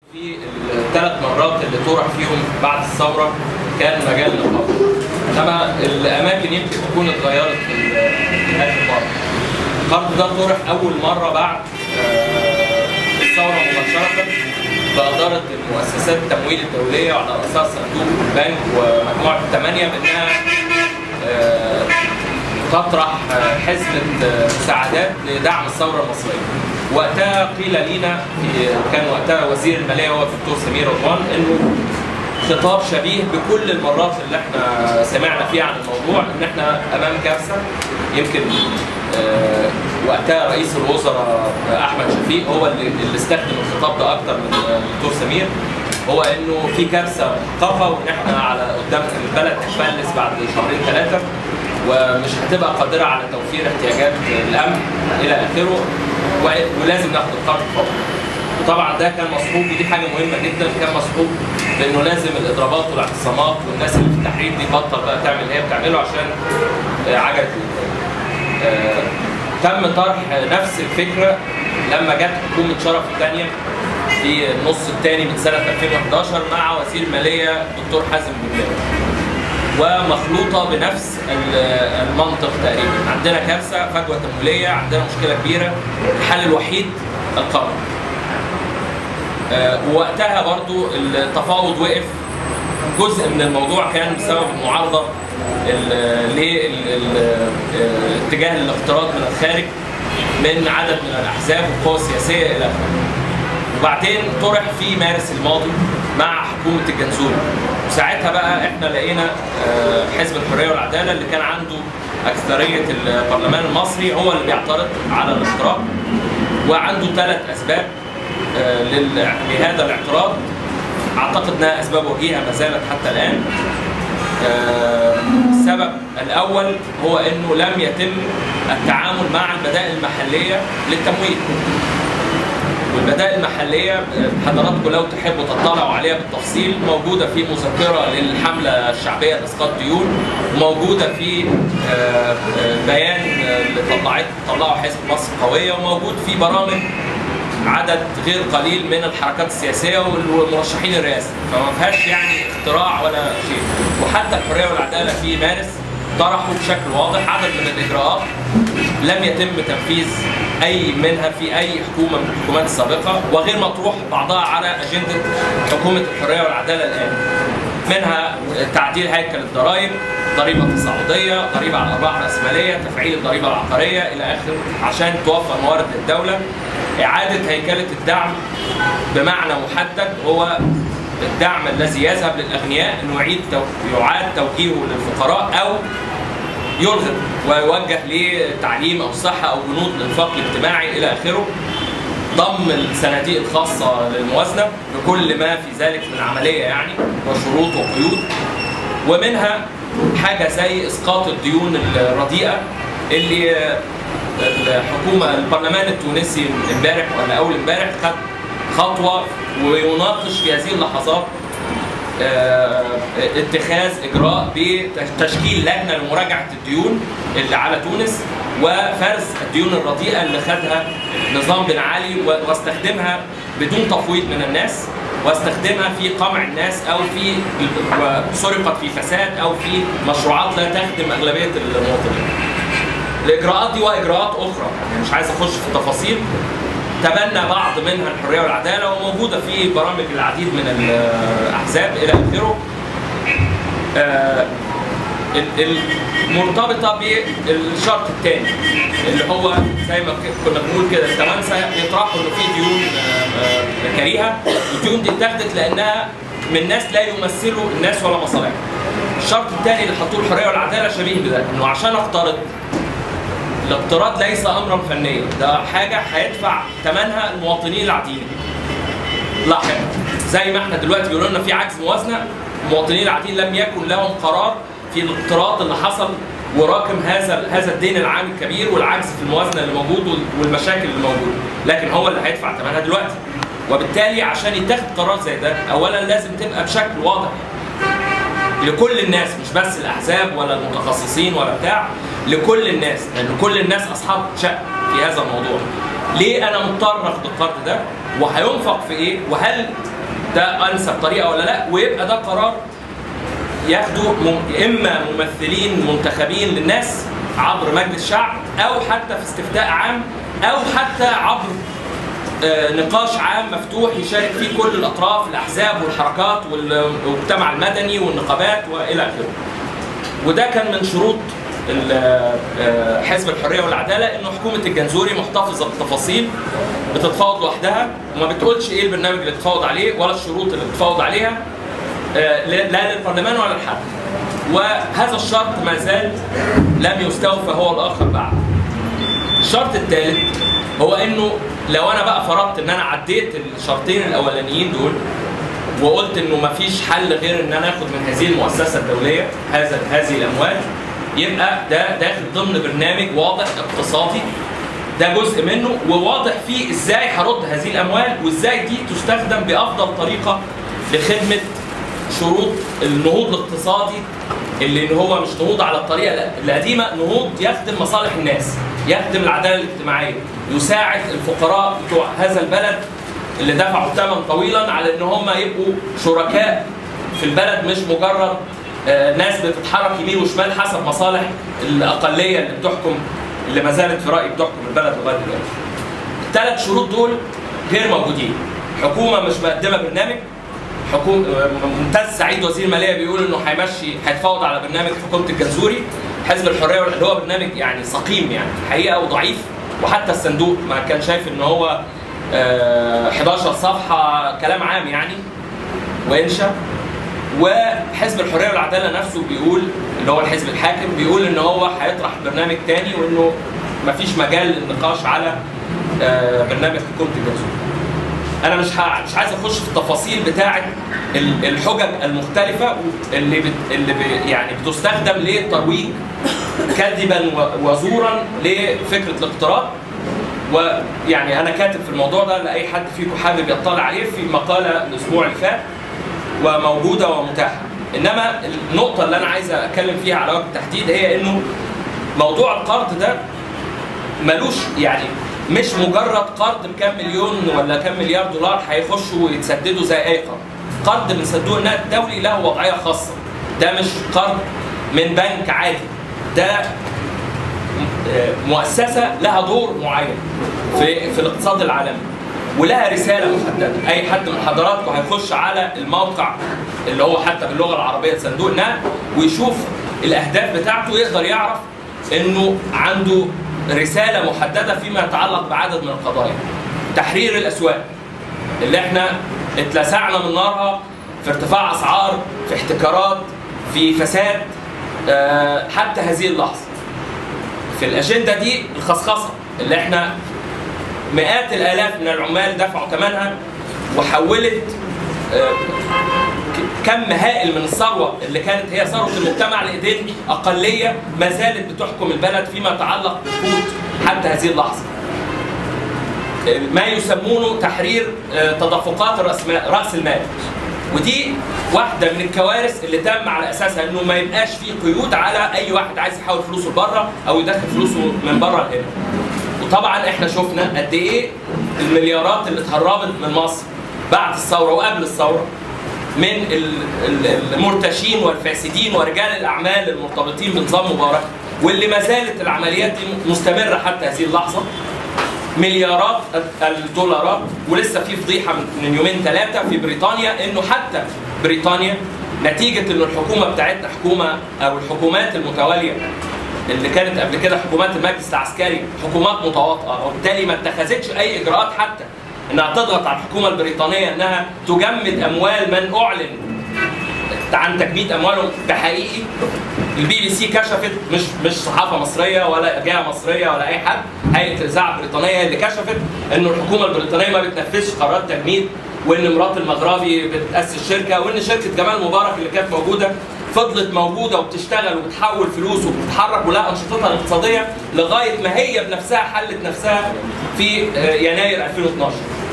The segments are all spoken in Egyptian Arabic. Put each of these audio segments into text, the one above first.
في الثلاث مرات اللي طرح فيهم بعد الثوره كان مجال القرض. انما الاماكن يمكن تكون اتغيرت في هذه المره. القرض ده طرح اول مره بعد آه، الثوره مباشره باداره المؤسسات التمويل الدوليه وعلى راسها صندوق البنك ومجموعه الثمانيه بانها آه، تطرح آه، حزمه آه، مساعدات لدعم الثوره المصريه. وقتها قيل لينا في كان وقتها وزير الماليه هو الدكتور سمير رضوان انه خطاب شبيه بكل المرات اللي احنا سمعنا فيها عن الموضوع ان احنا امام كارثه يمكن آه، وقتها رئيس الوزراء احمد شفيق هو اللي اللي استخدم الخطاب ده اكتر من الدكتور سمير هو انه في كارثه محققه وان احنا على قدام البلد تفلس بعد شهرين ثلاثه ومش هتبقى قادره على توفير احتياجات الامن الى اخره و- ولازم ناخد القرض فورا. وطبعا ده كان مصحوب ودي حاجه مهمه جدا كان مصحوب بانه لازم الاضرابات والاعتصامات والناس اللي في التحرير دي تبطل بقى تعمل اللي هي بتعمله عشان آه، عجله الانتاج. آه، تم طرح نفس الفكره لما جت حكومه شرف الثانيه في النص الثاني من سنه 2011 مع وزير الماليه الدكتور حازم بن ومخلوطه بنفس ال- المنطق تقريبا عندنا كارثه فجوه تمويليه عندنا مشكله كبيره الحل الوحيد القرض آه، ووقتها برضو التفاوض وقف جزء من الموضوع كان بسبب المعارضه لاتجاه الاقتراض من الخارج من عدد من الاحزاب والقوى السياسيه الى اخره. وبعدين طرح في مارس الماضي مع حكومه الجنزوري وساعتها بقى احنا لقينا آه، حزب الحريه والعداله اللي كان عنده اكثريه البرلمان المصري هو اللي بيعترض على الاشتراك وعنده ثلاث اسباب آه، لل- لهذا الاعتراض اعتقد انها اسباب وجيهه ما زالت حتى الان آه، السبب الاول هو انه لم يتم التعامل مع البدائل المحليه للتمويل والبدائل المحليه حضراتكم لو تحبوا تطلعوا عليها بالتفصيل موجوده في مذكره للحمله الشعبيه لاسقاط ديون وموجوده في آه، آه، بيان آه، اللي طلعت طلعه حزب مصر قويه وموجود في برامج عدد غير قليل من الحركات السياسيه والمرشحين الرئاسي فما فيهاش يعني اختراع ولا شيء وحتى الحريه والعداله في مارس طرحوا بشكل واضح عدد من الاجراءات لم يتم تنفيذ اي منها في اي حكومه من الحكومات السابقه وغير مطروح بعضها على اجنده حكومه الحريه والعداله الان منها تعديل هيكل الضرائب ضريبه تصاعديه ضريبه على الارباح الراسماليه تفعيل الضريبه العقاريه الى اخره عشان توفر موارد للدوله اعاده هيكله الدعم بمعنى محدد هو الدعم الذي يذهب للاغنياء انه يعيد تو- يعاد توجيهه للفقراء او يلغى ويوجه لتعليم او صحه او بنود الانفاق الاجتماعي الى اخره ضم الصناديق الخاصه للموازنه بكل ما في ذلك من عمليه يعني وشروط وقيود ومنها حاجه زي اسقاط الديون الرديئه اللي الحكومه البرلمان التونسي امبارح ولا اول امبارح خد خطوه ويناقش في هذه اللحظات آه، اتخاذ اجراء بتشكيل لجنه لمراجعه الديون اللي على تونس وفرز الديون الرديئه اللي خدها نظام بن علي و- واستخدمها بدون تفويض من الناس واستخدمها في قمع الناس او في سرقت في فساد او في مشروعات لا تخدم اغلبيه المواطنين. الاجراءات دي واجراءات اخرى يعني مش عايز اخش في التفاصيل تبنى بعض منها الحريه والعداله وموجوده في برامج العديد من الاحزاب الى اخره آه، ال- المرتبطه بالشرط الثاني اللي هو زي ما ك- كنا بنقول كده التوانسه يطرحوا انه في ديون آه، آه، كريهه والديون دي اتاخدت لانها من ناس لا يمثلوا الناس ولا مصالحهم. الشرط الثاني اللي حطوه الحريه والعداله شبيه بده انه عشان اقترض الاقتراض ليس امرا فنيا ده حاجه هيدفع ثمنها المواطنين العاديين لاحقا زي ما احنا دلوقتي بيقولوا لنا في عجز موازنه المواطنين العاديين لم يكن لهم قرار في الاقتراض اللي حصل وراكم هذا هذا الدين العام الكبير والعجز في الموازنه اللي موجود وال- والمشاكل اللي موجوده لكن هو اللي هيدفع ثمنها دلوقتي وبالتالي عشان يتاخد قرار زي ده اولا لازم تبقى بشكل واضح لكل الناس مش بس الاحزاب ولا المتخصصين ولا بتاع لكل الناس لان كل الناس اصحاب شأن في هذا الموضوع ليه انا مضطر اخد القرض ده وهينفق في ايه وهل ده انسب طريقه ولا لا ويبقى ده قرار ياخدوا مم- اما ممثلين منتخبين للناس عبر مجلس شعب او حتى في استفتاء عام او حتى عبر آه، نقاش عام مفتوح يشارك فيه كل الاطراف الاحزاب والحركات والمجتمع المدني والنقابات والى اخره. وده كان من شروط ال- آه، حزب الحريه والعداله انه حكومه الجنزوري محتفظه بالتفاصيل بتتفاوض لوحدها وما بتقولش ايه البرنامج اللي تتفاوض عليه ولا الشروط اللي بتتفاوض عليها آه، لا للبرلمان ولا لحد. وهذا الشرط ما زال لم يستوفى هو الاخر بعد. الشرط الثالث هو انه لو انا بقى فرضت ان انا عديت الشرطين الاولانيين دول وقلت انه مفيش حل غير ان انا اخد من هذه المؤسسه الدوليه هذا هذه الاموال يبقى ده داخل ضمن برنامج واضح اقتصادي ده جزء منه وواضح فيه ازاي هرد هذه الاموال وازاي دي تستخدم بافضل طريقه لخدمه شروط النهوض الاقتصادي اللي هو مش نهوض على الطريقه القديمه نهوض يخدم مصالح الناس يخدم العداله الاجتماعيه يساعد الفقراء بتوع هذا البلد اللي دفعوا ثمن طويلا على ان هم يبقوا شركاء في البلد مش مجرد آه، ناس بتتحرك يمين وشمال حسب مصالح الاقليه اللي بتحكم اللي ما زالت في رايي بتحكم البلد لغايه دلوقتي. الثلاث شروط دول غير موجودين. حكومه مش مقدمه برنامج حكومه ممتاز سعيد وزير الماليه بيقول انه هيمشي هيتفاوض على برنامج حكومه الجنزوري حزب الحريه اللي هو برنامج يعني سقيم يعني الحقيقه وضعيف وحتى الصندوق ما كان شايف ان هو آه، 11 صفحه كلام عام يعني وانشا وحزب الحريه والعداله نفسه بيقول اللي هو الحزب الحاكم بيقول ان هو هيطرح برنامج تاني وانه مفيش مجال للنقاش على آه، برنامج حكومه الجنزوري. انا مش ه- مش عايز اخش في التفاصيل بتاعه ال- الحجج المختلفه اللي بت اللي ب- يعني بتستخدم للترويج كذبا و- وزورا لفكره الاقتراض ويعني انا كاتب في الموضوع ده لاي حد فيكم حابب يطلع عليه في مقاله الاسبوع اللي فات وموجوده ومتاحه انما النقطه اللي انا عايز اتكلم فيها على وجه التحديد هي انه موضوع القرض ده ملوش يعني مش مجرد قرض بكام مليون ولا كام مليار دولار هيخشوا ويتسددوا زي اي قرض. قرض من صندوق النقد الدولي له وضعيه خاصه. ده مش قرض من بنك عادي. ده آه، مؤسسه لها دور معين في في الاقتصاد العالمي. ولها رساله محدده، اي حد من حضراتكم هيخش على الموقع اللي هو حتى باللغه العربيه صندوق النقد ويشوف الاهداف بتاعته يقدر يعرف انه عنده رساله محدده فيما يتعلق بعدد من القضايا. تحرير الاسواق اللي احنا اتلسعنا من نارها في ارتفاع اسعار، في احتكارات، في فساد آه، حتى هذه اللحظه. في الاجنده دي الخصخصه اللي احنا مئات الالاف من العمال دفعوا ثمنها وحولت آه، ك- كم هائل من الثروه اللي كانت هي ثروه المجتمع لايدين اقليه ما زالت بتحكم البلد فيما يتعلق بقوت حتى هذه اللحظه. آه، ما يسمونه تحرير آه، تدفقات راس ما- راس المال. ودي واحده من الكوارث اللي تم على اساسها انه ما يبقاش في قيود على اي واحد عايز يحول فلوسه لبره او يدخل فلوسه من بره لهنا. وطبعا احنا شفنا قد ايه المليارات اللي اتهربت من مصر بعد الثوره وقبل الثوره من ال- ال- المرتشين والفاسدين ورجال الاعمال المرتبطين بنظام مبارك واللي ما زالت العمليات دي مستمره حتى هذه اللحظه مليارات الدولارات ولسه في فضيحه من يومين ثلاثه في بريطانيا انه حتى بريطانيا نتيجه ان الحكومه بتاعتنا حكومه او الحكومات المتواليه اللي كانت قبل كده حكومات المجلس العسكري حكومات متواطئه وبالتالي ما اتخذتش اي اجراءات حتى انها تضغط على الحكومه البريطانيه انها تجمد اموال من اعلن عن تجميد اموالهم ده حقيقي البي بي سي كشفت مش مش صحافه مصريه ولا جهه مصريه ولا اي حد هيئه الاذاعه البريطانيه اللي كشفت انه الحكومه البريطانيه ما بتنفذش قرارات تجميد وان مرات المغربي بتاسس شركه وان شركه جمال مبارك اللي كانت موجوده فضلت موجوده وبتشتغل وبتحول فلوس وبتتحرك ولها انشطتها الاقتصاديه لغايه ما هي بنفسها حلت نفسها في آه، يناير 2012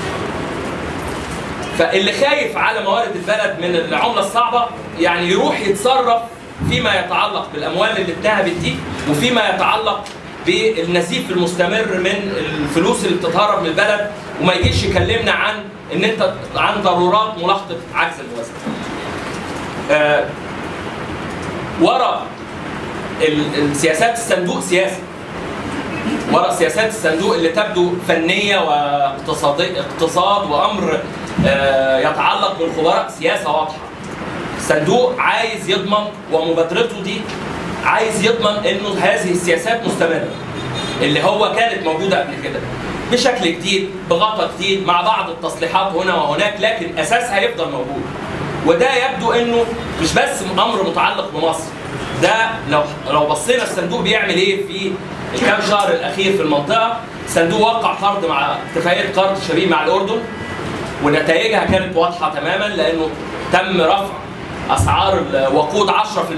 فاللي خايف على موارد البلد من العمله الصعبه يعني يروح يتصرف فيما يتعلق بالاموال اللي اتهبت دي وفيما يتعلق بالنزيف المستمر من الفلوس اللي بتتهرب من البلد وما يجيش يكلمنا عن ان انت عن ضرورات ملاحقه عجز الموازنه. آه ورا ال- السياسات الصندوق سياسه ورا سياسات الصندوق اللي تبدو فنيه واقتصادي اقتصاد وامر آه، يتعلق بالخبراء سياسه واضحه. الصندوق عايز يضمن ومبادرته دي عايز يضمن انه هذه السياسات مستمره. اللي هو كانت موجوده قبل كده. بشكل جديد بغطاء جديد مع بعض التصليحات هنا وهناك لكن اساسها يفضل موجود. وده يبدو انه مش بس امر متعلق بمصر ده لو لو بصينا الصندوق بيعمل ايه في الكام شهر الاخير في المنطقه صندوق وقع قرض مع اتفاقيه قرض شبيه مع الاردن ونتائجها كانت واضحه تماما لانه تم رفع اسعار الوقود 10%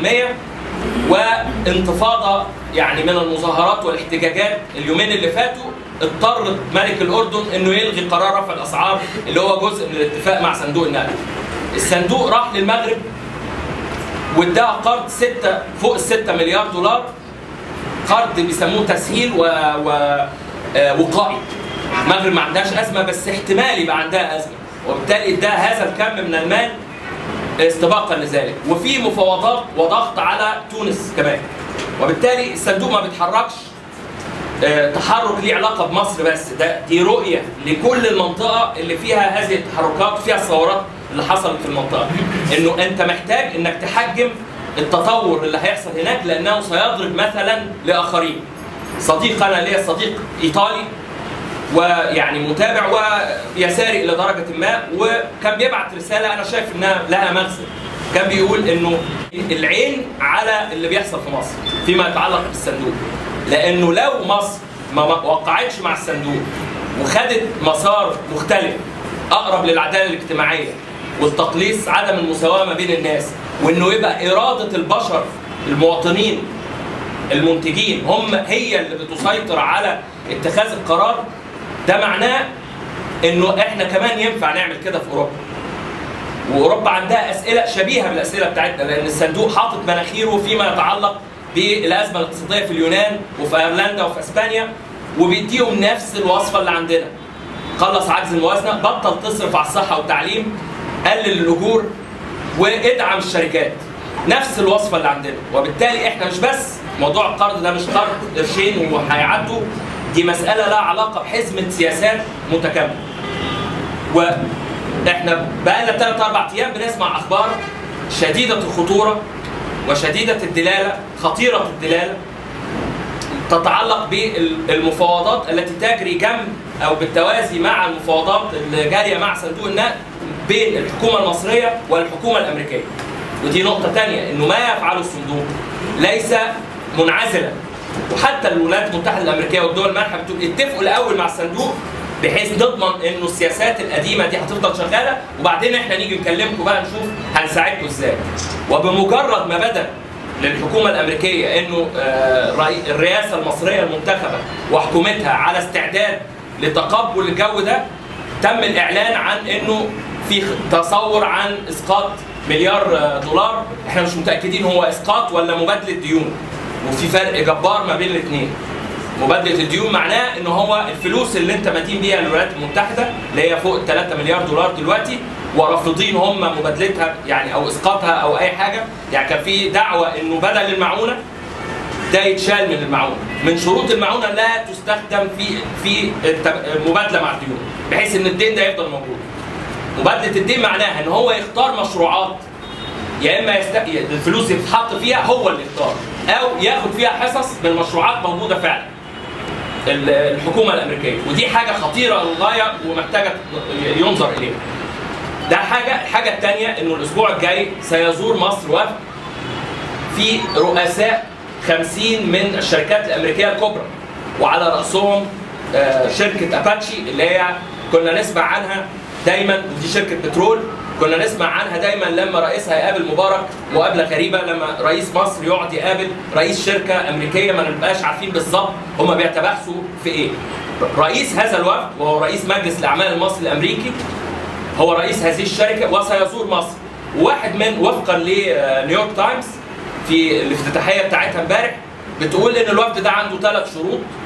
وانتفاضه يعني من المظاهرات والاحتجاجات اليومين اللي فاتوا اضطر ملك الاردن انه يلغي قرار رفع الاسعار اللي هو جزء من الاتفاق مع صندوق النقد. الصندوق راح للمغرب واداها قرض 6 فوق ال 6 مليار دولار قرض بيسموه تسهيل و, و... آه، وقائي المغرب ما عندهاش ازمه بس احتمال يبقى عندها ازمه وبالتالي اداها هذا الكم من المال استباقا لذلك وفي مفاوضات وضغط على تونس كمان وبالتالي الصندوق ما بيتحركش آه، تحرك ليه علاقه بمصر بس ده دي رؤيه لكل المنطقه اللي فيها هذه التحركات وفيها الثورات اللي حصلت في المنطقه انه انت محتاج انك تحجم التطور اللي هيحصل هناك لانه سيضرب مثلا لاخرين صديق انا ليا صديق ايطالي ويعني متابع ويساري الى درجه ما وكان بيبعت رساله انا شايف انها لها مغزى كان بيقول انه العين على اللي بيحصل في مصر فيما يتعلق بالصندوق لانه لو مصر ما ما وقعتش مع الصندوق وخدت مسار مختلف اقرب للعداله الاجتماعيه والتقليص عدم المساواه ما بين الناس وانه يبقى اراده البشر المواطنين المنتجين هم هي اللي بتسيطر على اتخاذ القرار ده معناه انه احنا كمان ينفع نعمل كده في اوروبا واوروبا عندها اسئله شبيهه بالاسئله بتاعتنا لان الصندوق حاطط مناخيره فيما يتعلق بالازمه الاقتصاديه في اليونان وفي ايرلندا وفي اسبانيا وبيديهم نفس الوصفه اللي عندنا قلص عجز الموازنه بطل تصرف على الصحه والتعليم قلل الاجور وادعم الشركات نفس الوصفه اللي عندنا وبالتالي احنا مش بس موضوع القرض ده مش قرض قرشين وهيعدوا دي مساله لها علاقه بحزمه سياسات متكامله واحنا بقالنا ثلاث اربع ايام بنسمع اخبار شديده الخطوره وشديده الدلاله خطيره الدلاله تتعلق بالمفاوضات التي تجري جنب او بالتوازي مع المفاوضات اللي جاريه مع صندوق النقد بين الحكومه المصريه والحكومه الامريكيه. ودي نقطه ثانيه انه ما يفعله الصندوق ليس منعزلا وحتى الولايات المتحده الامريكيه والدول المانحه بتقول اتفقوا الاول مع الصندوق بحيث نضمن انه السياسات القديمه دي هتفضل شغاله وبعدين احنا نيجي نكلمكم بقى نشوف هنساعدكم ازاي. وبمجرد ما بدا للحكومه الامريكيه انه آه، رئي- الرئاسه المصريه المنتخبه وحكومتها على استعداد لتقبل الجو ده تم الاعلان عن انه في تصور عن اسقاط مليار آه، دولار احنا مش متاكدين هو اسقاط ولا مبادله ديون وفي فرق جبار ما بين الاثنين مبادله الديون معناه ان هو الفلوس اللي انت مدين بيها للولايات المتحده اللي هي فوق 3 مليار دولار دلوقتي ورافضين هم مبادلتها يعني او اسقاطها او اي حاجه يعني كان في دعوه انه بدل المعونه ده يتشال من المعونه من شروط المعونه لا تستخدم في في الت- المبادله مع الديون بحيث ان الدين ده يفضل موجود مبادله الدين معناها ان هو يختار مشروعات يا اما يست... الفلوس اللي تتحط فيها هو اللي يختار او ياخد فيها حصص من مشروعات موجوده فعلا ال- الحكومه الامريكيه ودي حاجه خطيره للغايه ومحتاجه ينظر اليها ده حاجه الحاجه الثانيه انه الاسبوع الجاي سيزور مصر وفد في رؤساء 50 من الشركات الامريكيه الكبرى وعلى راسهم آه، شركه اباتشي اللي هي كنا نسمع عنها دايما ودي شركه بترول كنا نسمع عنها دايما لما رئيسها يقابل مبارك مقابله غريبه لما رئيس مصر يقعد يقابل رئيس شركه امريكيه ما نبقاش عارفين بالظبط هما بيتباحثوا في ايه. رئيس هذا الوفد وهو رئيس مجلس الاعمال المصري الامريكي هو رئيس هذه الشركه وسيزور مصر. واحد من وفقا لنيويورك تايمز في الافتتاحيه بتاعتها امبارح بتقول ان الوفد ده عنده ثلاث شروط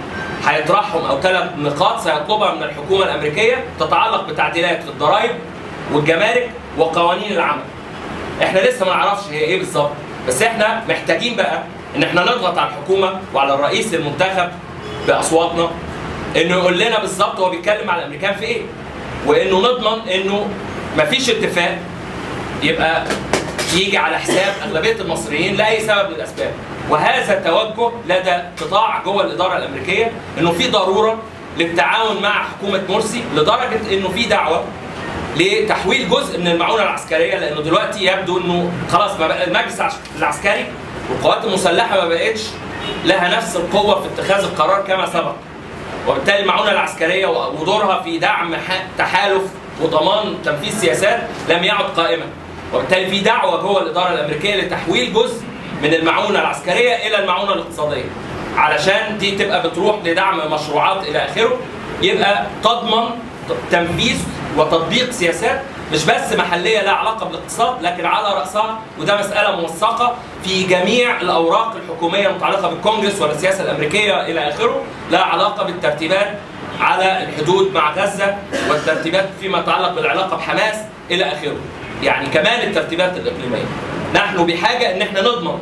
هيطرحهم او ثلاث نقاط سيطلبها من الحكومه الامريكيه تتعلق بتعديلات في الضرائب والجمارك وقوانين العمل. احنا لسه ما نعرفش هي ايه بالظبط بس احنا محتاجين بقى ان احنا نضغط على الحكومه وعلى الرئيس المنتخب باصواتنا انه يقول لنا بالظبط هو بيتكلم على الامريكان في ايه وانه نضمن انه مفيش اتفاق يبقى يجي على حساب اغلبيه المصريين لاي سبب من الاسباب وهذا التوجه لدى قطاع جوه الاداره الامريكيه انه في ضروره للتعاون مع حكومه مرسي لدرجه انه في دعوه لتحويل جزء من المعونه العسكريه لانه دلوقتي يبدو انه خلاص ما بقى المجلس العش- العسكري والقوات المسلحه ما بقتش لها نفس القوه في اتخاذ القرار كما سبق وبالتالي المعونه العسكريه ودورها في دعم ح- تحالف وضمان تنفيذ سياسات لم يعد قائما وبالتالي في دعوه جوه الاداره الامريكيه لتحويل جزء من المعونه العسكريه الى المعونه الاقتصاديه علشان دي تبقى بتروح لدعم مشروعات الى اخره يبقى تضمن تنفيذ وتطبيق سياسات مش بس محليه لها علاقه بالاقتصاد لكن على راسها وده مساله موثقه في جميع الاوراق الحكوميه المتعلقه بالكونجرس والسياسه الامريكيه الى اخره لها علاقه بالترتيبات على الحدود مع غزه والترتيبات فيما يتعلق بالعلاقه بحماس الى اخره. يعني كمان الترتيبات الاقليميه. نحن بحاجه ان احنا نضمن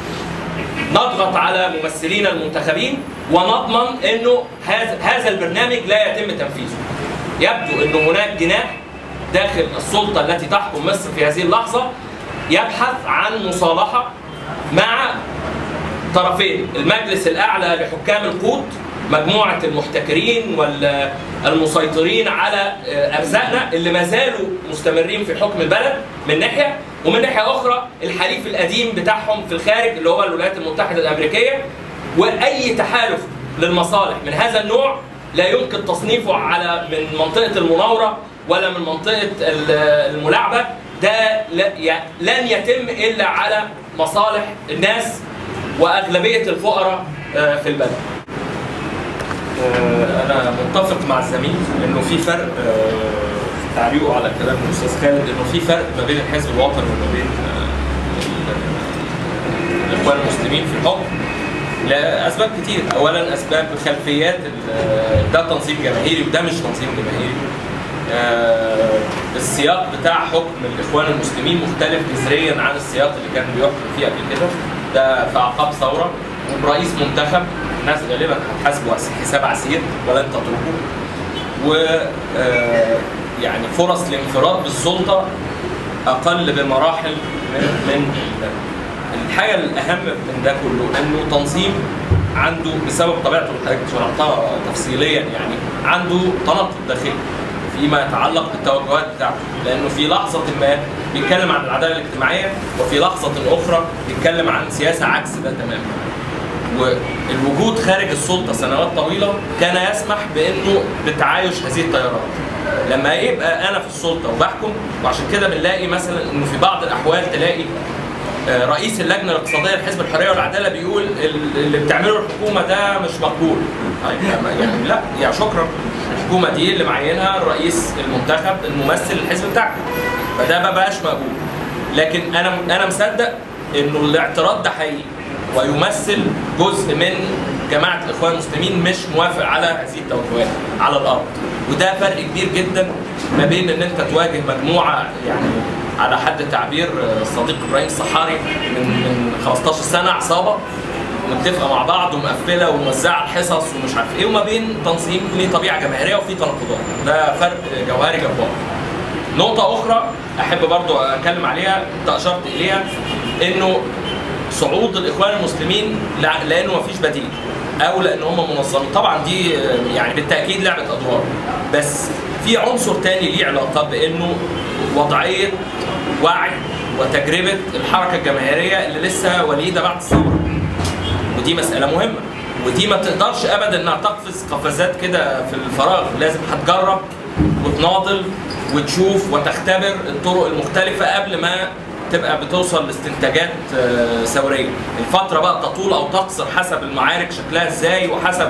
نضغط على ممثلينا المنتخبين ونضمن انه هذا هذا البرنامج لا يتم تنفيذه. يبدو انه هناك جناح داخل السلطه التي تحكم مصر في هذه اللحظه يبحث عن مصالحه مع طرفين المجلس الاعلى لحكام القوت مجموعه المحتكرين والمسيطرين على ارزاقنا اللي ما زالوا مستمرين في حكم البلد من ناحيه ومن ناحيه اخرى الحليف القديم بتاعهم في الخارج اللي هو الولايات المتحده الامريكيه واي تحالف للمصالح من هذا النوع لا يمكن تصنيفه على من منطقه المناوره ولا من منطقه الملاعبه ده لن يتم الا على مصالح الناس واغلبيه الفقراء في البلد. انا متفق مع الزميل انه في فرق في تعليقه على كلام الاستاذ خالد انه في فرق ما بين الحزب الوطني وما بين الاخوان المسلمين في الحكم لاسباب كتير اولا اسباب خلفيات ده تنظيم جماهيري وده مش تنظيم جماهيري السياق بتاع حكم الاخوان المسلمين مختلف جذريا عن السياق اللي كان بيحكم فيه قبل كده ده في اعقاب ثوره ورئيس منتخب الناس غالبا هتحاسبه حساب عسير ولن تتركه و يعني فرص الانفراد بالسلطه اقل بمراحل من من الحاجه الاهم من ده كله انه تنظيم عنده بسبب طبيعته اللي حضرتك شرحتها تفصيليا يعني عنده تناقض داخلي فيما يتعلق بالتوجهات بتاعته لانه في لحظه ما بيتكلم عن العداله الاجتماعيه وفي لحظه اخرى بيتكلم عن سياسه عكس ده تماما والوجود خارج السلطه سنوات طويله كان يسمح بانه بتعايش هذه التيارات لما يبقى انا في السلطه وبحكم وعشان كده بنلاقي مثلا انه في بعض الاحوال تلاقي رئيس اللجنه الاقتصاديه لحزب الحريه والعداله بيقول اللي بتعمله الحكومه ده مش مقبول يعني لا يا شكرا الحكومه دي اللي معينها الرئيس المنتخب الممثل الحزب بتاعكم فده ما بقاش مقبول لكن انا انا مصدق انه الاعتراض ده حقيقي ويمثل جزء من جماعه الاخوان المسلمين مش موافق على هذه التوجهات على الارض وده فرق كبير جدا ما بين ان انت تواجه مجموعه يعني على حد تعبير الصديق ابراهيم الصحاري من من 15 سنه عصابه متفقه مع بعض ومقفله وموزعه الحصص ومش عارف ايه وما بين تنظيم ليه طبيعه جماهيريه وفي تناقضات ده فرق جوهري جبار نقطة أخرى أحب برضو أتكلم عليها أنت أشرت إليها إنه صعود الإخوان المسلمين لأنه مفيش بديل أو لأن هم منظمين طبعا دي يعني بالتأكيد لعبة أدوار بس في عنصر تاني ليه علاقة بإنه وضعية وعي وتجربة الحركة الجماهيرية اللي لسه وليدة بعد الثورة ودي مسألة مهمة ودي ما تقدرش أبدا إنها تقفز قفزات كده في الفراغ لازم هتجرب وتناضل وتشوف وتختبر الطرق المختلفة قبل ما تبقى بتوصل لاستنتاجات ثورية الفترة بقى تطول أو تقصر حسب المعارك شكلها إزاي وحسب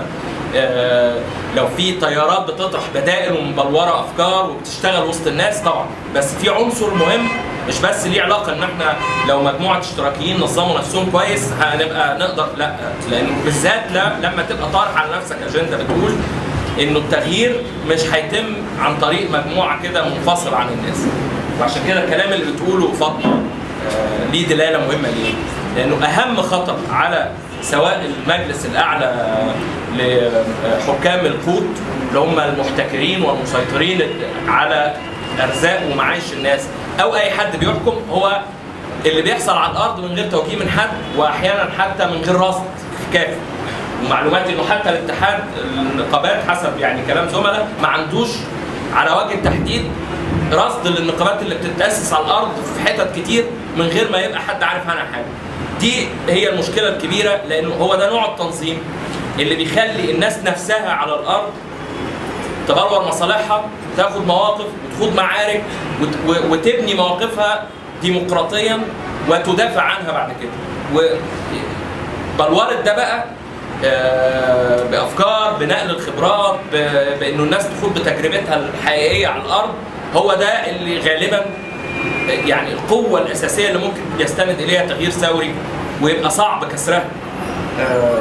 آه، لو في تيارات بتطرح بدائل ومبلوره افكار وبتشتغل وسط الناس طبعا بس في عنصر مهم مش بس ليه علاقه ان احنا لو مجموعه اشتراكيين نظموا نفسهم كويس هنبقى نقدر لا لان بالذات لا لما تبقى طارح على نفسك اجنده بتقول انه التغيير مش هيتم عن طريق مجموعه كده منفصله عن الناس وعشان كده الكلام اللي بتقوله فاطمه آه، ليه دلاله مهمه ليه؟ لانه اهم خطر على سواء المجلس الاعلى لحكام القوت اللي هم المحتكرين والمسيطرين على ارزاق ومعايش الناس او اي حد بيحكم هو اللي بيحصل على الارض من غير توجيه من حد واحيانا حتى من غير رصد كافي ومعلوماتي انه حتى الاتحاد النقابات حسب يعني كلام زملاء ما عندوش على وجه التحديد رصد للنقابات اللي بتتاسس على الارض في حتت كتير من غير ما يبقى حد عارف عنها حاجه. دي هي المشكله الكبيره لانه هو ده نوع التنظيم اللي بيخلي الناس نفسها على الارض تبلور مصالحها تاخد مواقف وتخوض معارك وت- و- وتبني مواقفها ديمقراطيا وتدافع عنها بعد كده وبلورة ده بقى آه، بافكار بنقل الخبرات ب- بانه الناس تخوض بتجربتها الحقيقيه على الارض هو ده اللي غالبا يعني القوه الاساسيه اللي ممكن يستند اليها تغيير ثوري ويبقى صعب كسرها آه،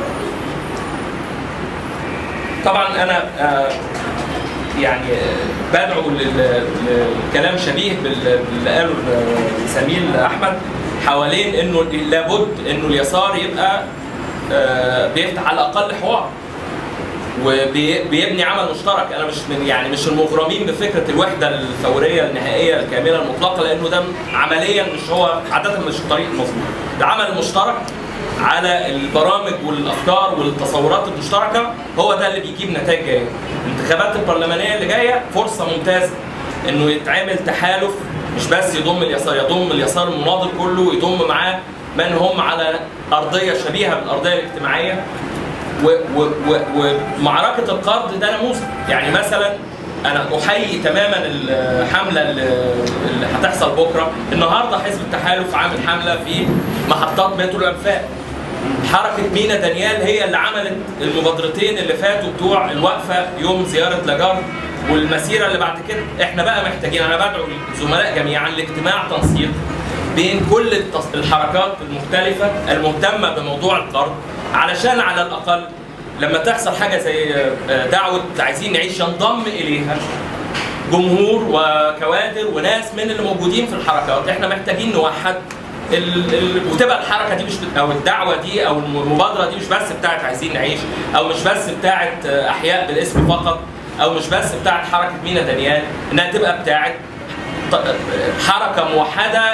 طبعا انا آه، يعني آه، بدعو لل- للكلام شبيه بال- باللي قاله سميل احمد حوالين انه لابد انه اليسار يبقى آه، بيفتح على الاقل حوار وبيبني عمل مشترك انا مش من يعني مش المغرمين بفكره الوحده الفوريه النهائيه الكامله المطلقه لانه ده عمليا مش هو عاده مش الطريق المظبوط ده عمل مشترك على البرامج والافكار والتصورات المشتركه هو ده اللي بيجيب نتائج جايه الانتخابات البرلمانيه اللي جايه فرصه ممتازه انه يتعمل تحالف مش بس يضم اليسار يضم اليسار المناضل كله ويضم معاه من هم على ارضيه شبيهه بالارضيه الاجتماعيه و- و- و- ومعركه القرض ده نموذج يعني مثلا انا احيي تماما الحمله اللي اللي هتحصل بكره النهارده حزب التحالف عامل حمله في محطات مترو الانفاق حركه مينا دانيال هي اللي عملت المبادرتين اللي فاتوا بتوع الوقفه يوم زياره لاجارد والمسيره اللي بعد كده احنا بقى محتاجين انا بدعو الزملاء جميعا لاجتماع تنسيق بين كل التص- الحركات المختلفه المهتمه بموضوع القرض علشان على الاقل لما تحصل حاجه زي آه، دعوه عايزين نعيش ينضم اليها جمهور وكوادر وناس من اللي موجودين في الحركات احنا محتاجين نوحد ال... ال... وتبقى الحركه دي مش بت... او الدعوه دي او المبادره دي مش بس بتاعت عايزين نعيش او مش بس بتاعت آه، احياء بالاسم فقط او مش بس بتاعت حركه مينا دانيال انها تبقى بتاعت ط- حركه موحده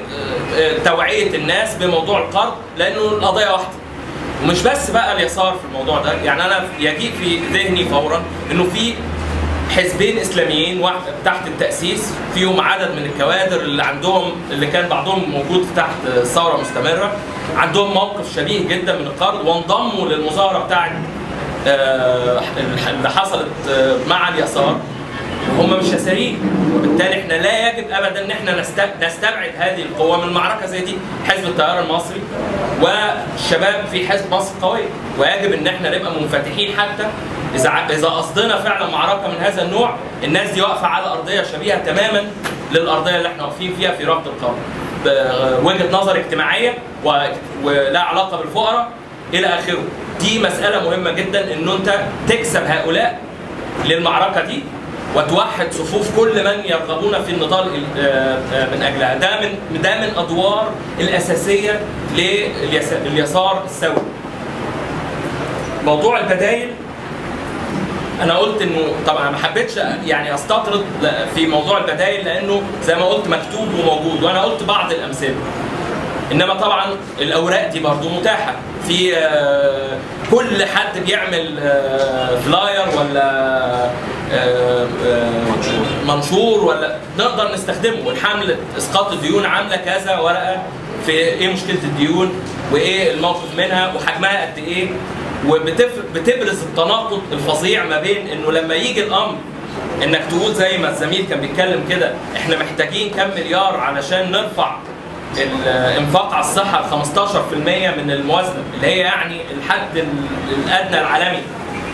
لتوعيه الناس بموضوع القرض لانه القضيه واحده ومش بس بقى اليسار في الموضوع ده يعني انا يجيء في ذهني فورا انه في حزبين اسلاميين واحد تحت التاسيس فيهم عدد من الكوادر اللي عندهم اللي كان بعضهم موجود تحت ثوره مستمره عندهم موقف شبيه جدا من القرض وانضموا للمظاهره بتاعت آه، اللي حصلت آه، مع اليسار وهم مش يساريين وبالتالي احنا لا يجب ابدا ان احنا نست- نستبعد هذه القوه من معركه زي دي حزب التيار المصري والشباب في حزب مصر قويه ويجب ان احنا نبقى منفتحين حتى اذا ع- اذا قصدنا فعلا معركه من هذا النوع الناس دي واقفه على ارضيه شبيهه تماما للارضيه اللي احنا واقفين فيها في رفض القرن بوجهه نظر اجتماعيه و- ولا علاقه بالفقراء الى اخره دي مساله مهمه جدا انه انت تكسب هؤلاء للمعركه دي وتوحد صفوف كل من يرغبون في النضال ال- آه، آه، من اجلها ده من ده من ادوار الاساسيه لليسار الثوري موضوع البدايل انا قلت انه طبعا ما حبيتش يعني استطرد في موضوع البدايل لانه زي ما قلت مكتوب وموجود وانا قلت بعض الامثله انما طبعا الاوراق دي برضو متاحه في آه، كل حد بيعمل آه، فلاير ولا آه، آه، منشور ولا نقدر نستخدمه والحمله اسقاط الديون عامله كذا ورقه في ايه مشكله الديون وايه الموقف منها وحجمها قد ايه وبتبرز التناقض الفظيع ما بين انه لما يجي الامر انك تقول زي ما الزميل كان بيتكلم كده احنا محتاجين كام مليار علشان نرفع الانفاق على الصحه ل 15% من الموازنه اللي هي يعني الحد ال- الادنى العالمي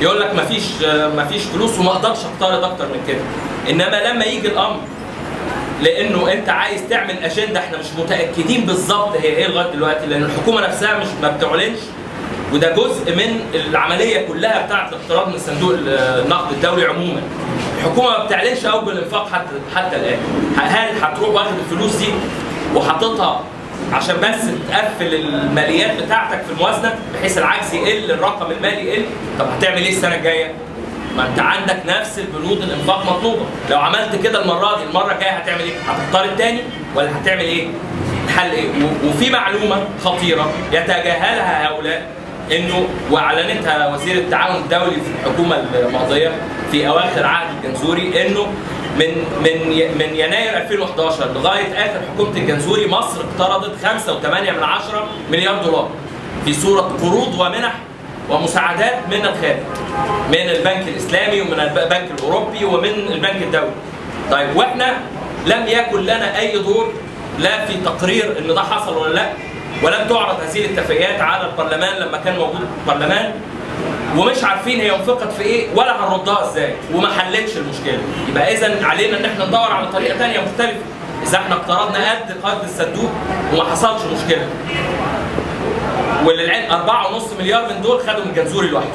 يقول لك مفيش مفيش فلوس وما اقدرش اقترض اكتر من كده انما لما يجي الامر لانه انت عايز تعمل اجنده احنا مش متاكدين بالظبط هي ايه لغايه دلوقتي لان الحكومه نفسها مش ما بتعلنش وده جزء من العمليه كلها بتاعه الاقتراض من صندوق النقد الدولي عموما. الحكومه ما بتعلنش اول بالانفاق حتى حتى الان. هل هتروح واخد الفلوس دي وحاططها عشان بس تقفل الماليات بتاعتك في الموازنه بحيث العجز يقل الرقم المالي يقل طب هتعمل ايه السنه الجايه؟ ما انت عندك نفس البنود الانفاق مطلوبه لو عملت كده المره دي المره الجايه هتعمل ايه هتضطر تاني ولا هتعمل ايه الحل ايه و- وفي معلومه خطيره يتجاهلها هؤلاء انه واعلنتها وزير التعاون الدولي في الحكومه الماضيه في اواخر عهد الجنزوري انه من من ي- من يناير 2011 لغايه اخر حكومه الجنزوري مصر اقترضت 5.8 من عشرة مليار دولار في صوره قروض ومنح ومساعدات من الخارج من البنك الاسلامي ومن البنك الاوروبي ومن البنك الدولي. طيب واحنا لم يكن لنا اي دور لا في تقرير ان ده حصل ولا لا ولم تعرض هذه الاتفاقيات على البرلمان لما كان موجود البرلمان ومش عارفين هي انفقت في ايه ولا هنردها ازاي وما حلتش المشكله يبقى اذا علينا ان احنا ندور على طريقه ثانيه مختلفه اذا احنا اقترضنا قد قد الصندوق وما حصلش مشكله وللعلم 4.5 مليار من دول خدوا من الجنزوري لوحده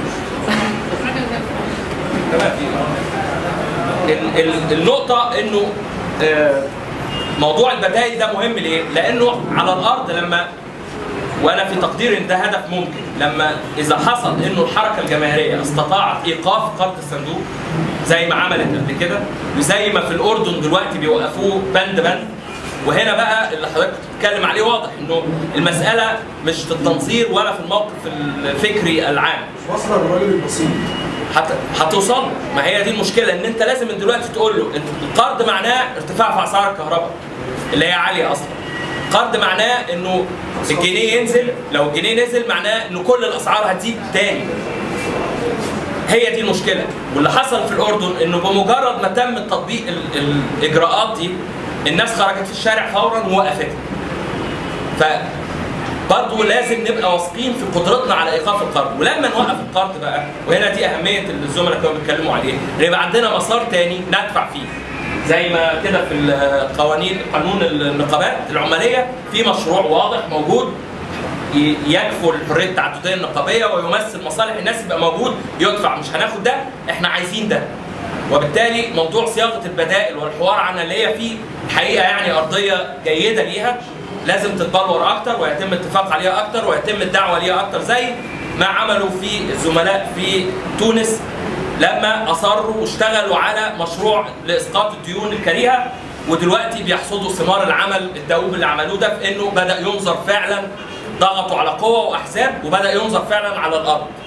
تمام ال- ال- النقطة انه آه، موضوع البدائل ده مهم ليه؟ لانه على الارض لما وانا في تقديري ان ده هدف ممكن لما اذا حصل انه الحركه الجماهيريه استطاعت ايقاف قرض الصندوق زي ما عملت قبل كده وزي ما في الاردن دلوقتي بيوقفوه بند بند وهنا بقى اللي حضرتك بتتكلم عليه واضح انه المساله مش في التنظير ولا في الموقف الفكري العام مش واصله للراجل البسيط هت... هتوصل له. ما هي دي المشكله ان انت لازم من دلوقتي تقول له انت القرض معناه ارتفاع في اسعار الكهرباء اللي هي عاليه اصلا قرض معناه انه الجنيه ينزل لو الجنيه نزل معناه ان كل الاسعار هتزيد تاني هي دي المشكله واللي حصل في الاردن انه بمجرد ما تم تطبيق ال... الاجراءات دي الناس خرجت في الشارع فورا ووقفتها ف برضه لازم نبقى واثقين في قدرتنا على ايقاف القرض ولما نوقف القرض بقى وهنا دي اهميه اللي الزملاء كانوا بيتكلموا عليه ان يبقى عندنا مسار تاني ندفع فيه زي ما كده في القوانين قانون النقابات العماليه في مشروع واضح موجود ي- يكفل حريه التعدديه النقابيه ويمثل مصالح الناس يبقى موجود يدفع مش هناخد ده احنا عايزين ده وبالتالي موضوع صياغه البدائل والحوار عنها اللي هي فيه حقيقه يعني ارضيه جيده ليها لازم تتبلور اكتر ويتم الاتفاق عليها اكتر ويتم الدعوه ليها اكتر زي ما عملوا في الزملاء في تونس لما اصروا واشتغلوا على مشروع لاسقاط الديون الكريهه ودلوقتي بيحصدوا ثمار العمل الدؤوب اللي عملوه ده في انه بدا ينظر فعلا ضغطوا على قوة واحزاب وبدا ينظر فعلا على الارض